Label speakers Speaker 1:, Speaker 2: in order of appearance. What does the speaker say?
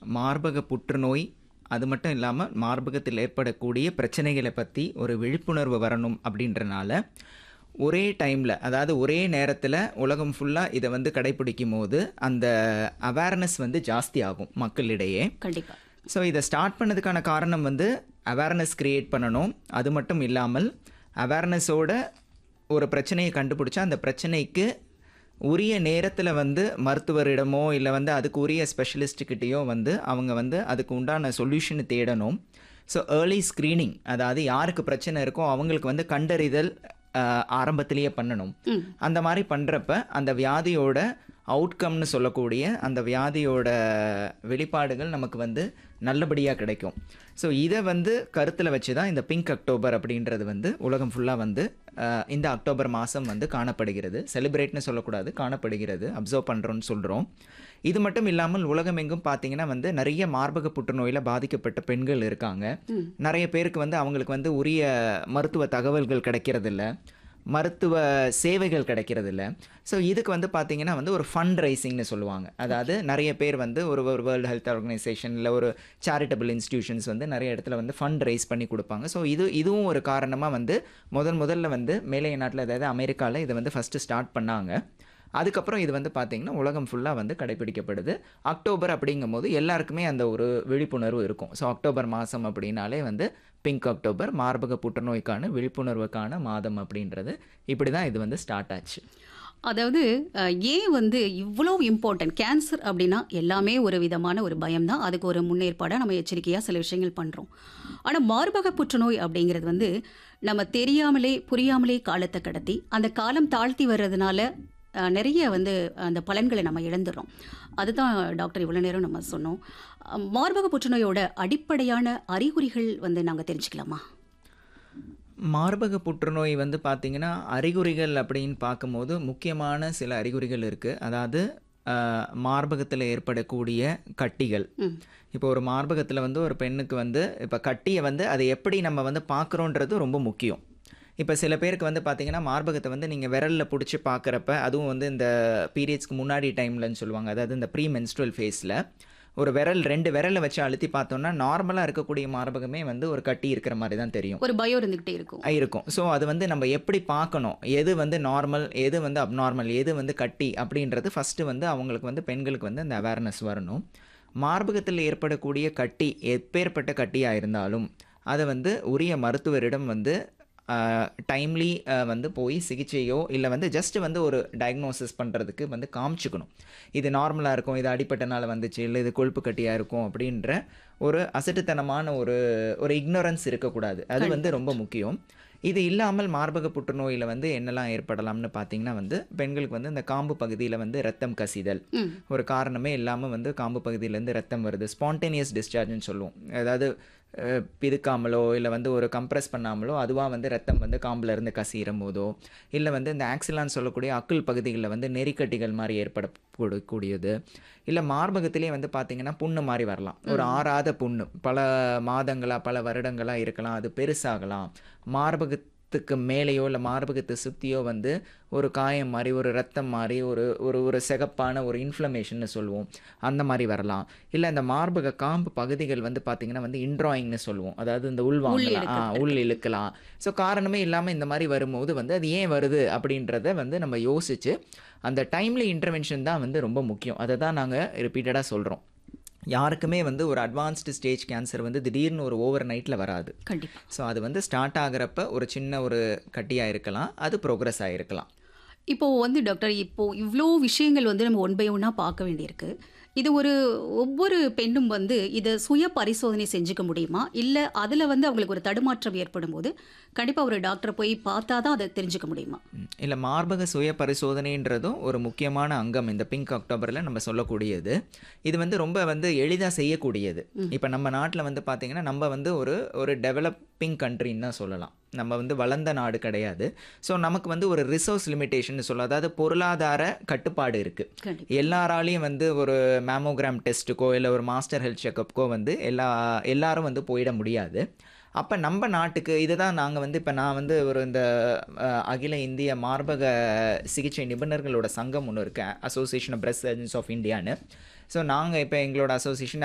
Speaker 1: மார்பக புற்றுநோய் அது மட்டும் இல்லாமல் மார்பகத்தில் ஏற்படக்கூடிய பிரச்சனைகளை பற்றி ஒரு விழிப்புணர்வு வரணும் அப்படின்றனால ஒரே டைமில் அதாவது ஒரே நேரத்தில் உலகம் ஃபுல்லாக இதை வந்து கடைப்பிடிக்கும் போது அந்த அவேர்னஸ் வந்து ஜாஸ்தி ஆகும் மக்களிடையே
Speaker 2: கண்டிப்பா
Speaker 1: ஸோ இதை ஸ்டார்ட் பண்ணதுக்கான காரணம் வந்து அவேர்னஸ் கிரியேட் பண்ணணும் அது மட்டும் இல்லாமல் அவேர்னஸோட ஒரு பிரச்சனையை கண்டுபிடிச்சா அந்த பிரச்சனைக்கு உரிய நேரத்தில் வந்து மருத்துவரிடமோ இல்லை வந்து அதுக்கு உரிய ஸ்பெஷலிஸ்ட்டுக்கிட்டேயோ வந்து அவங்க வந்து அதுக்கு உண்டான சொல்யூஷனை தேடணும் ஸோ ஏர்லி ஸ்க்ரீனிங் அதாவது யாருக்கு பிரச்சனை இருக்கோ அவங்களுக்கு வந்து கண்டறிதல் ஆஹ், ஆரம்பத்திலேயே பண்ணணும் அந்த மாதிரி பண்ணுறப்ப அந்த வியாதியோட அவுட்கம்னு சொல்லக்கூடிய அந்த வியாதியோட வெளிப்பாடுகள் நமக்கு வந்து நல்லபடியாக கிடைக்கும் ஸோ இதை வந்து கருத்தில் வச்சு தான் இந்த பிங்க் அக்டோபர் அப்படின்றது வந்து உலகம் ஃபுல்லாக வந்து ஆஹ், இந்த அக்டோபர் மாதம் வந்து காணப்படுகிறது செலிப்ரேட்னு சொல்லக்கூடாது காணப்படுகிறது அப்சர்வ் பண்ணுறோன்னு சொல்கிறோம் இது மட்டும் இல்லாமல் உலகம் எங்கும் பார்த்தீங்கன்னா வந்து நிறைய மார்பக புற்றுநோயில் பாதிக்கப்பட்ட பெண்கள் இருக்காங்க நிறைய பேருக்கு வந்து அவங்களுக்கு வந்து உரிய மருத்துவ தகவல்கள் கிடைக்கிறதில்ல மருத்துவ சேவைகள் கிடைக்கிறதில்ல ஸோ இதுக்கு வந்து பார்த்தீங்கன்னா வந்து ஒரு ஃபண்ட் ரைசிங்னு சொல்லுவாங்க அதாவது நிறைய பேர் வந்து ஒரு ஒரு வேர்ல்டு ஹெல்த் ஆர்கனைசேஷன் இல்லை ஒரு சேரிட்டபிள் இன்ஸ்டிடியூஷன்ஸ் வந்து நிறைய இடத்துல வந்து ஃபண்ட் ரைஸ் பண்ணி கொடுப்பாங்க ஸோ இது இதுவும் ஒரு காரணமாக வந்து முதல் முதல்ல வந்து மேலைய நாட்டில் அதாவது அமெரிக்காவில் இதை வந்து ஃபஸ்ட்டு ஸ்டார்ட் பண்ணாங்க அதுக்கப்புறம் இது வந்து பார்த்தீங்கன்னா உலகம் ஃபுல்லாக வந்து கடைபிடிக்கப்படுது அக்டோபர் அப்படிங்கும்போது எல்லாருக்குமே அந்த ஒரு விழிப்புணர்வு இருக்கும் ஸோ அக்டோபர் மாதம் அப்படின்னாலே வந்து பிங்க் அக்டோபர் மார்பக புற்றுநோய்க்கான விழிப்புணர்வுக்கான மாதம் அப்படின்றது இப்படி தான் இது வந்து ஸ்டார்ட் ஆச்சு
Speaker 2: அதாவது அஹ், ஏன் வந்து இவ்வளோ இம்பார்ட்டன்ட் கேன்சர் அப்படின்னா எல்லாமே ஒரு விதமான ஒரு பயம் தான் அதுக்கு ஒரு முன்னேற்பாடாக நம்ம எச்சரிக்கையாக சில விஷயங்கள் பண்ணுறோம் ஆனால் மார்பக புற்றுநோய் அப்படிங்கிறது வந்து நம்ம தெரியாமலே புரியாமலே காலத்தை கடத்தி அந்த காலம் தாழ்த்தி வர்றதுனால அஹ், நிறைய வந்து அந்த பலன்களை நம்ம இழந்துடுறோம் அதுதான் டாக்டர் இவ்வளோ நேரம் நம்ம சொன்னோம் அஹ், மார்பக புற்றுநோயோட அடிப்படையான அறிகுறிகள் வந்து நாங்கள் தெரிஞ்சுக்கலாமா
Speaker 1: மார்பக புற்றுநோய் வந்து பார்த்தீங்கன்னா அறிகுறிகள் அப்படின்னு பார்க்கும்போது முக்கியமான சில அறிகுறிகள் இருக்குது அதாவது மார்பகத்தில் ஏற்படக்கூடிய கட்டிகள் இப்போ ஒரு மார்பகத்தில் வந்து ஒரு பெண்ணுக்கு வந்து இப்போ கட்டியை வந்து அதை எப்படி நம்ம வந்து பார்க்குறோன்றது ரொம்ப முக்கியம் இப்போ சில பேருக்கு வந்து பார்த்தீங்கன்னா மார்பகத்தை வந்து நீங்கள் விரலில் பிடிச்சி பார்க்குறப்ப அதுவும் வந்து இந்த பீரியட்ஸ்க்கு முன்னாடி டைம்லன்னு சொல்லுவாங்க அதாவது இந்த ப்ரீ மென்ஸ்ட்ரல் ஃபேஸில் ஒரு விரல் ரெண்டு விரலை வச்சு அழுத்தி பார்த்தோம்னா நார்மலாக இருக்கக்கூடிய மார்பகமே வந்து ஒரு கட்டி இருக்கிற மாதிரி தான் தெரியும்
Speaker 2: ஒரு பயம் இருந்துக்கிட்டே இருக்கும்
Speaker 1: இருக்கும் ஸோ அது வந்து நம்ம எப்படி பார்க்கணும் எது வந்து நார்மல் எது வந்து அப்நார்மல் எது வந்து கட்டி அப்படின்றது ஃபஸ்ட்டு வந்து அவங்களுக்கு வந்து பெண்களுக்கு வந்து அந்த அவேர்னஸ் வரணும் மார்பகத்தில் ஏற்படக்கூடிய கட்டி எப்பேற்பட்ட கட்டியாக இருந்தாலும் அதை வந்து உரிய மருத்துவரிடம் வந்து டைம்லி வந்து போய் சிகிச்சையோ இல்லை வந்து ஜஸ்ட் வந்து ஒரு டயக்னோசிஸ் பண்ணுறதுக்கு வந்து காமிச்சுக்கணும் இது நார்மலாக இருக்கும் இது அடிப்பட்டனால வந்துச்சு இல்லை இது கொழுப்பு கட்டியாக இருக்கும் அப்படின்ற ஒரு அசட்டுத்தனமான ஒரு ஒரு இக்னோரன்ஸ் இருக்கக்கூடாது அது வந்து ரொம்ப முக்கியம் இது இல்லாமல் மார்பக புற்றுநோயில் வந்து என்னெல்லாம் ஏற்படலாம்னு பார்த்தீங்கன்னா வந்து பெண்களுக்கு வந்து இந்த காம்பு பகுதியில் வந்து ரத்தம் கசிதல் ஒரு காரணமே இல்லாமல் வந்து காம்பு பகுதியிலேருந்து ரத்தம் வருது ஸ்பான்டேனியஸ் டிஸ்சார்ஜ்னு சொல்லுவோம் அதாவது அஹ், பிதுக்காமலோ இல்லை வந்து ஒரு கம்ப்ரெஸ் பண்ணாமலோ அதுவாக வந்து ரத்தம் வந்து காம்புல இருந்து கசியும் போதோ இல்லை வந்து இந்த ஆக்சிலான்னு சொல்லக்கூடிய அக்குள் பகுதிகளில் வந்து நெறிக்கட்டிகள் மாதிரி ஏற்படக்கூடியது இல்லை மார்பகத்திலே வந்து பார்த்தீங்கன்னா புண்ணு மாதிரி வரலாம் ஒரு ஆறாத புண்ணு பல மாதங்களா பல வருடங்களா இருக்கலாம் அது பெருசாகலாம் மார்பகத்துக்கு மேலேயோ இல்லை மார்பகத்தை சுற்றியோ வந்து ஒரு காயம் மாதிரி ஒரு ரத்தம் மாதிரி ஒரு ஒரு ஒரு சிகப்பான ஒரு இன்ஃப்ளமேஷன்னு சொல்லுவோம் அந்த மாதிரி வரலாம் இல்லை அந்த மார்பக காம்பு பகுதிகள் வந்து பார்த்தீங்கன்னா வந்து இன்ட்ராயிங்னு சொல்லுவோம் அதாவது இந்த உள்வாங்கலாம் ஆ உள் இழுக்கலாம் ஸோ காரணமே இல்லாமல் இந்த மாதிரி வரும்போது வந்து அது ஏன் வருது அப்படின்றத வந்து நம்ம யோசிச்சு அந்த டைம்லி இன்டர்வென்ஷன் தான் வந்து ரொம்ப முக்கியம் அதை தான் நாங்கள் ரிப்பீட்டடாக சொல்கிறோம் யாருக்குமே வந்து ஒரு அட்வான்ஸ்டு ஸ்டேஜ் கேன்சர் வந்து திடீர்னு ஒரு ஓவர் நைட்டில் வராது
Speaker 2: கண்டிப்பா
Speaker 1: ஸோ அது வந்து ஸ்டார்ட் ஆகுறப்ப ஒரு சின்ன ஒரு கட்டியாக இருக்கலாம் அது ப்ரோக்ரஸ் ஆகிருக்கலாம்
Speaker 2: இப்போ வந்து டாக்டர் இப்போ இவ்வளோ விஷயங்கள் வந்து நம்ம ஒன் பை ஒன்னா பார்க்க வேண்டியிருக்கு இது ஒரு ஒவ்வொரு பெண்ணும் வந்து இதை சுய பரிசோதனை செஞ்சுக்க முடியுமா இல்லை அதில் வந்து அவங்களுக்கு ஒரு தடுமாற்றம் ஏற்படும் போது கண்டிப்பாக ஒரு டாக்டரை போய் பார்த்தா தான் அதை தெரிஞ்சுக்க முடியுமா
Speaker 1: இல்லை மார்பக சுய பரிசோதனைன்றதும் ஒரு முக்கியமான அங்கம் இந்த பிங்க் அக்டோபரில் நம்ம சொல்லக்கூடியது இது வந்து ரொம்ப வந்து எளிதாக செய்யக்கூடியது இப்போ நம்ம நாட்டில் வந்து பார்த்தீங்கன்னா நம்ம வந்து ஒரு ஒரு டெவலப்பிங் கண்ட்ரின்னு தான் சொல்லலாம் நம்ம வந்து வளர்ந்த நாடு கிடையாது ஸோ நமக்கு வந்து ஒரு ரிசோர்ஸ் லிமிட்டேஷன் சொல்ல அதாவது பொருளாதார கட்டுப்பாடு இருக்குது
Speaker 2: கண்டிப்பா
Speaker 1: எல்லாராலையும் வந்து ஒரு மேமோகிராம் டெஸ்ட்டுக்கோ இல்லை ஒரு மாஸ்டர் ஹெல்த் செக்கப்புக்கோ வந்து எல்லா எல்லாரும் வந்து போயிட முடியாது அப்போ நம்ம நாட்டுக்கு இதுதான் நாங்கள் வந்து இப்போ நான் வந்து ஒரு இந்த அஹ், அகில இந்திய மார்பக சிகிச்சை நிபுணர்களோட சங்கம் ஒன்று இருக்கு association of breast surgeons of இந்தியான்னு ஸோ நாங்கள் இப்போ எங்களோட அசோசியேஷன்